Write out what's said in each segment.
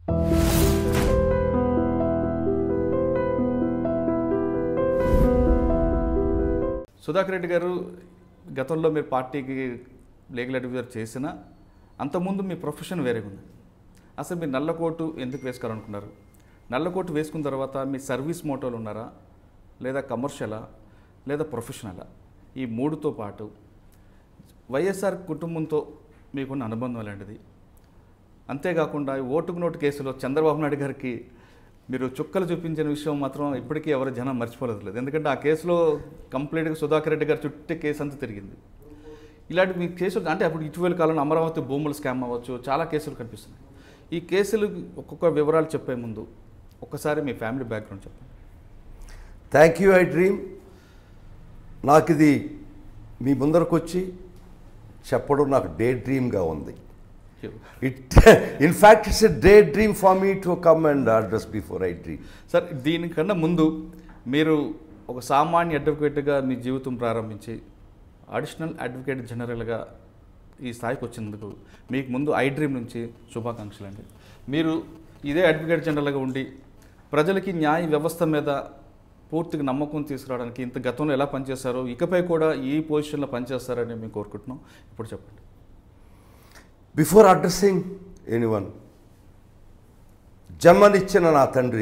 సుధాకర్ రెడ్డి గారు గతంలో మీరు పార్టీకి లీగల్ అడ్వైజర్ చేసిన అంతకుముందు మీ ప్రొఫెషన్ వేరే ఉంది అసలు మీరు నల్ల కోటు ఎందుకు వేసుకోవాలనుకున్నారు నల్ల కోటు వేసుకున్న తర్వాత మీ సర్వీస్ మోటోలు ఉన్నారా లేదా కమర్షియలా లేదా ప్రొఫెషనలా ఈ మూడుతో పాటు వైఎస్ఆర్ కుటుంబంతో మీకున్న అనుబంధం లాంటిది అంతేకాకుండా ఈ ఓటుకు నోటు కేసులో చంద్రబాబు నాయుడు గారికి మీరు చుక్కలు చూపించిన విషయం మాత్రం ఇప్పటికీ ఎవరు జనం మర్చిపోలేదు లేదు ఎందుకంటే ఆ కేసులో కంప్లీట్గా సుధాకర్ రెడ్డి గారి చుట్టే కేసు అంతా తిరిగింది ఇలాంటి మీ కేసులు అంటే అప్పుడు ఇటీవల కాలంలో అమరావతి భూముల స్కామ్ అవ్వచ్చు చాలా కేసులు కనిపిస్తున్నాయి ఈ కేసులు ఒక్కొక్క వివరాలు చెప్పే ముందు ఒక్కసారి మీ ఫ్యామిలీ బ్యాక్గ్రౌండ్ చెప్పండి థ్యాంక్ యూ ఐ డ్రీమ్ నాకు ఇది మీ ముందరకు వచ్చి చెప్పడం నాకు డే డ్రీమ్గా ఉంది it in fact it's a daydream for me to come and address before iDream sir దీనికన్నా ముందు మీరు ఒక సామాన్య అడ్వకేట్గా మీ జీవితం ప్రారంభించి అడిషనల్ అడ్వకేట్ జనరల్గా ఈ స్థాయికి వచ్చినందుకు మీకు ముందు ఐ డ్రీమ్ నుంచి శుభాకాంక్షలు అండి మీరు ఇదే అడ్వకేట్ జనరల్గా ఉండి ప్రజలకి న్యాయ వ్యవస్థ మీద పూర్తిగా నమ్మకం తీసుకురావడానికి ఇంత గతంలో ఎలా పనిచేశారో ఇకపై కూడా ఈ పొజిషన్లో పనిచేస్తారని మేము కోరుకుంటున్నాం ఇప్పుడు చెప్పండి బిఫోర్ అడ్రస్సింగ్ ఎనీవన్ జన్మనిచ్చిన నా తండ్రి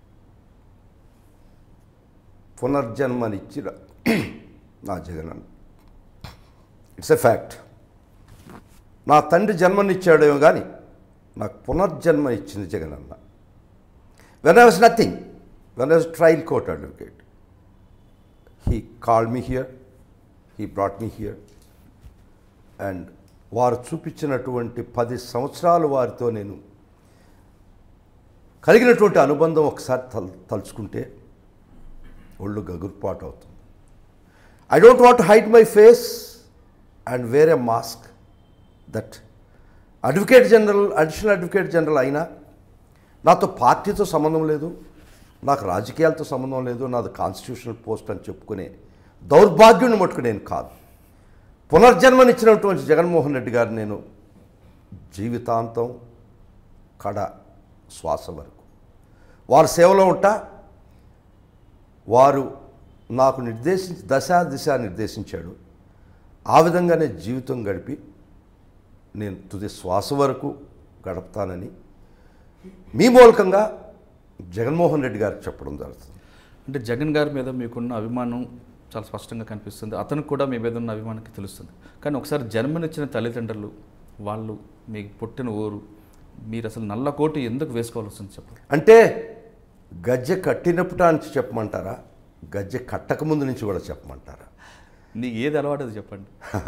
పునర్జన్మనిచ్చిన నా జగనన్న ఇట్స్ ఎ ఫ్యాక్ట్ నా తండ్రి జన్మనిచ్చాడేమో కానీ నాకు పునర్జన్మ ఇచ్చింది Jaganna when I was nothing when I was trial court advocate he call me here he brought me here and వారు చూపించినటువంటి పది సంవత్సరాలు వారితో నేను కలిగినటువంటి అనుబంధం ఒకసారి తల్ తలుచుకుంటే ఒళ్ళు గగుర్పాటు అవుతుంది I don't want hide my face and wear a mask that advocate general additional advocate general అయినా నాతో పార్టీతో సంబంధం లేదు నాకు రాజకీయాలతో సంబంధం లేదు నాది కాన్స్టిట్యూషనల్ పోస్ట్ అని చెప్పుకునే దౌర్భాగ్యుని మట్టుకు నేను కాదు పునర్జన్మనిచ్చినటువంటి జగన్మోహన్ రెడ్డి గారు నేను జీవితాంతం కడ శ్వాస వరకు వారి సేవలో ఉంటా వారు నాకు నిర్దేశించి దశ దిశ నిర్దేశించాడు ఆ విధంగానే జీవితం గడిపి నేను తుది శ్వాస వరకు గడుపుతానని మీ మూలకంగా జగన్మోహన్ రెడ్డి గారికి చెప్పడం జరుగుతుంది అంటే జగన్ గారి మీద మీకున్న అభిమానం చాలా స్పష్టంగా కనిపిస్తుంది అతనికి కూడా మీ మీద ఉన్న అభిమానానికి తెలుస్తుంది కానీ ఒకసారి జన్మనిచ్చిన తల్లిదండ్రులు వాళ్ళు మీకు పుట్టిన ఊరు మీరు అసలు నల్ల కోటు ఎందుకు వేసుకోవాల్సి వస్తుంది చెప్పండి అంటే గజ్జె కట్టినప్పుడు నుంచి చెప్పమంటారా గజ్జె కట్టక ముందు నుంచి కూడా చెప్పమంటారా నీకు ఏది అలవాటు అది చెప్పండి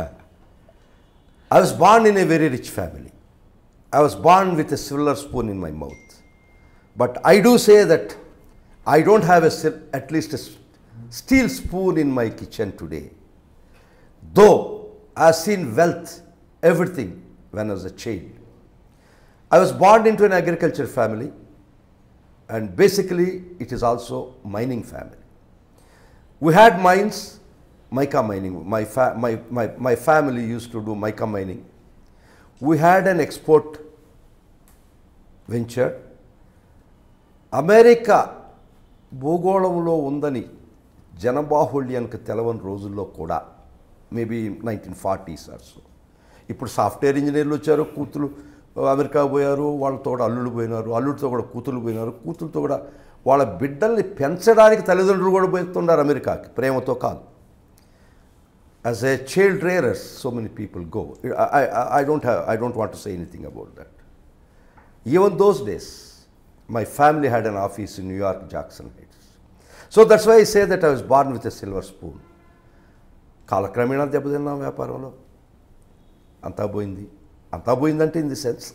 I was born in a very rich family. I was born with a silver spoon in my mouth. But I do say that I don't have a, sil- at least a s- steel spoon in my kitchen today. Though I've seen wealth, everything, when I was a child. I was born into an agriculture family, and basically it is also mining family. We had mines, mica mining. My, fa- my, my, my family used to do mica mining. We had an export venture. America భూగోళంలో ఉందని జనబాహుళ్యానికి తెలవని రోజుల్లో కూడా maybe nineteen forties ఆర్స్ ఇప్పుడు software ఇంజనీర్లు వచ్చారు కూతురు అమెరికా పోయారు వాళ్ళతో కూడా అల్లుళ్ళు పోయినారు అల్లుడితో కూడా కూతురు పోయినారు కూతురుతో కూడా వాళ్ళ బిడ్డల్ని పెంచడానికి తల్లిదండ్రులు కూడా పోతున్నారు అమెరికాకి ప్రేమతో కాదు as a child rearers, so many people go. I, I, I, don't have, I don't want to say anything about that. Even those days, my family had an office in New York, Jackson Heights. So that's why I say that I was born with a silver spoon. కాలక్రమేణా దెబ్బతిన్నాం వ్యాపారంలో అంతా పోయింది అంతా పోయిందంటే in the sense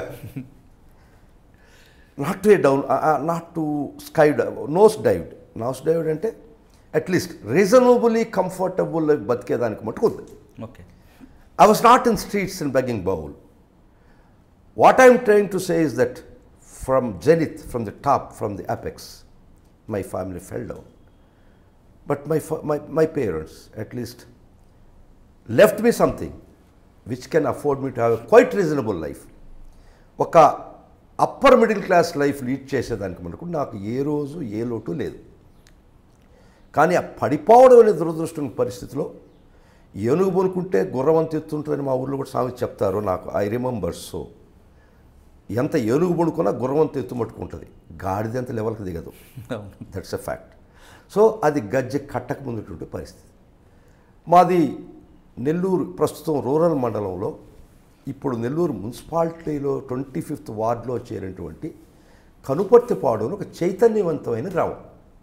not to a down not to sky nose dived nose dived అంటే at least reasonably comfortable బతికేదానికి మటుకు ఉంది okay I was not in streets and begging bowl. What I'm trying to say is that from zenith, from the top, from the apex, my family fell down. But my, fa- my, my parents, at least, left me something which can afford me to have a quite reasonable life. ఒక upper middle class life lead చేసేదానికి మనకు నాకు ఏ రోజు ఏ లోటు లేదు కానీ ఆ పడిపోవడం అనే దురదృష్టం పరిస్థితిలో ఏనుగు బొనుకుంటే గుర్రం అంత ఎత్తుంటుందని మా ఊళ్ళో కూడా సామెత చెప్తారు నాకు ఐ రిమెంబర్ సో ఎంత ఏనుగు పడుకున్నా గుర్రం అంత ఎత్తు మట్టుకుంటుంది గాడిద అంత లెవెల్కి దిగదు అవును దట్స్ ఎ ఫ్యాక్ట్ సో అది గజ్జె కట్టక ముందుటువంటి పరిస్థితి మాది నెల్లూరు ప్రస్తుతం రూరల్ మండలంలో ఇప్పుడు నెల్లూరు మున్సిపాలిటీలో ట్వంటీ ఫిఫ్త్ వార్డులో చేరినటువంటి కనుపర్తిపాడు అని ఒక చైతన్యవంతమైన గ్రామం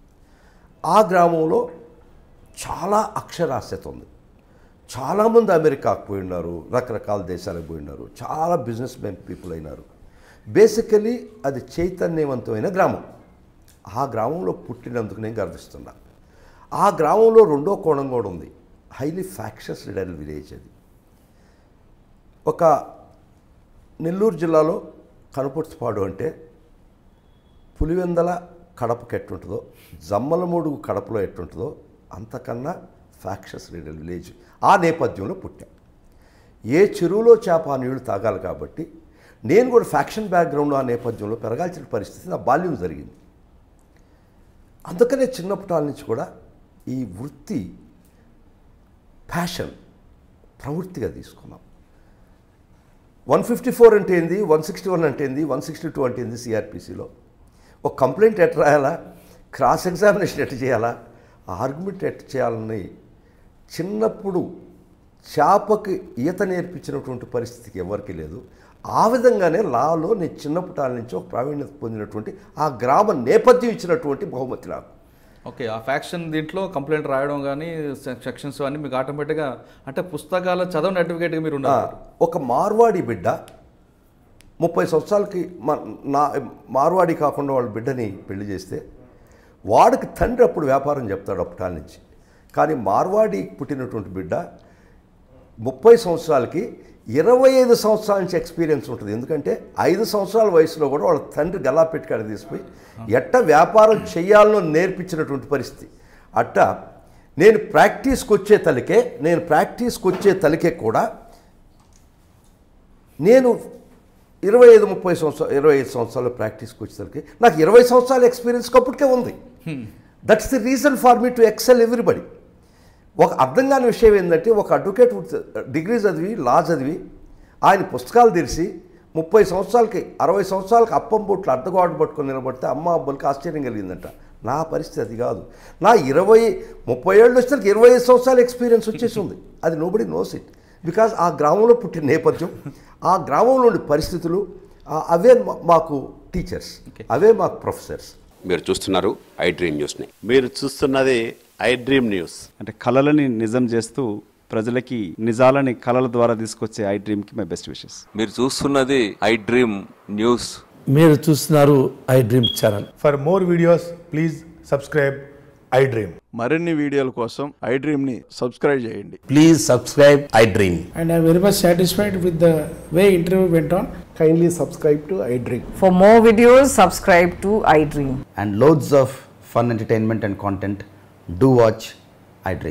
ఆ గ్రామంలో చాలా అక్షరాస్యత ఉంది చాలామంది అమెరికాకు పోయి ఉన్నారు రకరకాల దేశాలకు పోయి ఉన్నారు చాలా బిజినెస్ మెన్ పీపుల్ అయినారు బేసికలీ అది చైతన్యవంతమైన గ్రామం ఆ గ్రామంలో పుట్టినందుకు నేను గర్విస్తున్నా ఆ గ్రామంలో రెండో కోణం కూడా ఉంది హైలీ ఫ్యాక్షస్ రిడల్ విలేజ్ అది ఒక నెల్లూరు జిల్లాలో కనుపర్తిపాడు అంటే పులివెందల కడపకి ఎట్టుంటుందో జమ్మలమూడుగు కడపలో ఎట్టుంటుందో అంతకన్నా ఫ్యాక్షస్ రీడల్ విలేజ్ ఆ నేపథ్యంలో పుట్టాం ఏ చెరువులో చేప ఆ నీళ్లు తాగాలి కాబట్టి నేను కూడా ఫ్యాక్షన్ బ్యాక్గ్రౌండ్ ఆ నేపథ్యంలో పెరగాల్సిన పరిస్థితి నా బాల్యం జరిగింది అందుకనే చిన్నప్పటి నుంచి కూడా ఈ వృత్తి ప్యాషన్ ప్రవృత్తిగా తీసుకున్నాం వన్ ఫిఫ్టీ ఫోర్ అంటే ఏంది వన్ సిక్స్టీ వన్ అంటే ఏంది వన్ సిక్స్టీ టూ అంటే ఏంది సిఆర్పిసిలో ఒక కంప్లైంట్ ఎట్ రాయాలా క్రాస్ ఎగ్జామినేషన్ ఎట్ చేయాలా ఆర్గ్యుమెంట్ ఎట్ చేయాలని చిన్నప్పుడు చేపకి ఈత నేర్పించినటువంటి పరిస్థితికి ఎవరికి లేదు ఆ విధంగానే లాలో నేను చిన్నప్పటి నుంచి ఒక ప్రావీణ్యత పొందినటువంటి ఆ గ్రామ నేపథ్యం ఇచ్చినటువంటి బహుమతి నాకు ఓకే ఆ ఫ్యాక్షన్ దీంట్లో కంప్లైంట్ రాయడం కానీ సెక్షన్స్ అన్నీ మీకు ఆటోమేటిక్గా అంటే పుస్తకాల చదవని సర్టిఫికేట్గా మీరు ఆ, ఉన్నారు ఒక మార్వాడి బిడ్డ ముప్పై సంవత్సరాలకి మా నా మార్వాడి కాకుండా వాళ్ళ బిడ్డని పెళ్లి చేస్తే వాడికి తండ్రి అప్పుడు వ్యాపారం చెప్తాడు అప్పటి నుంచి కానీ మార్వాడి పుట్టినటువంటి బిడ్డ ముప్పై సంవత్సరాలకి ఇరవై ఐదు సంవత్సరాల నుంచి ఎక్స్పీరియన్స్ ఉంటుంది ఎందుకంటే ఐదు సంవత్సరాల వయసులో కూడా వాళ్ళ తండ్రి గల్లా పెట్టుకాడ తీసిపోయి ఎట్ట వ్యాపారం చేయాలనో నేర్పించినటువంటి పరిస్థితి అట్ట నేను ప్రాక్టీస్కి వచ్చే తలికే నేను ప్రాక్టీస్కి వచ్చే తలికే కూడా నేను ఇరవై ఐదు ముప్పై సంవత్సరాలు ఇరవై ఐదు సంవత్సరాలు ప్రాక్టీస్కి వచ్చేసరికి నాకు ఇరవై సంవత్సరాల ఎక్స్పీరియన్స్ అప్పటికే ఉంది that's the reason for me to excel everybody ఒక అర్థం కాని విషయం ఏంటంటే ఒక అడ్వకేట్ డిగ్రీ చదివి లా చదివి ఆయన పుస్తకాలు తెరిచి ముప్పై సంవత్సరాలకి అరవై సంవత్సరాలకి అప్పం బొట్లు అడ్డగోడ పట్టుకొని నిలబడితే అమ్మ అబ్బలకి ఆశ్చర్యం కలిగిందంట నా పరిస్థితి అది కాదు నా ఇరవై ముప్పై ఏళ్ళు వచ్చేసరికి ఇరవై ఐదు సంవత్సరాల ఎక్స్పీరియన్స్ వచ్చేసి ఉంది అది నోబడి నోస్ ఇట్ బికాజ్ ఆ గ్రామంలో పుట్టిన నేపథ్యం ఆ గ్రామంలోని పరిస్థితులు ఆ- అవే మా- మాకు టీచర్స్ అవే మాకు ప్రొఫెసర్స్ మీరు చూస్తున్నారు ఐ డ్రీమ్ న్యూస్ని మీరు చూస్తున్నది ఐ డ్రీమ్ న్యూస్ అంటే కళలని నిజం చేస్తూ ప్రజలకి నిజాలని కళల ద్వారా తీసుకొచ్చే ఐ డ్రీమ్కి మై బెస్ట్ విషెస్ మీరు చూస్తున్నది ఐ డ్రీమ్ న్యూస్ మీరు చూస్తున్నారు iDream channel For more videos, please subscribe iDream. మరిన్ని వీడియోల కోసం ఐ డ్రీమ్ని సబ్స్క్రైబ్ చేయండి please subscribe iDream and I'm very much satisfied with the way interview went on. Kindly subscribe to iDream. For more videos, subscribe to iDream. and loads of fun entertainment and content, do watch iDream.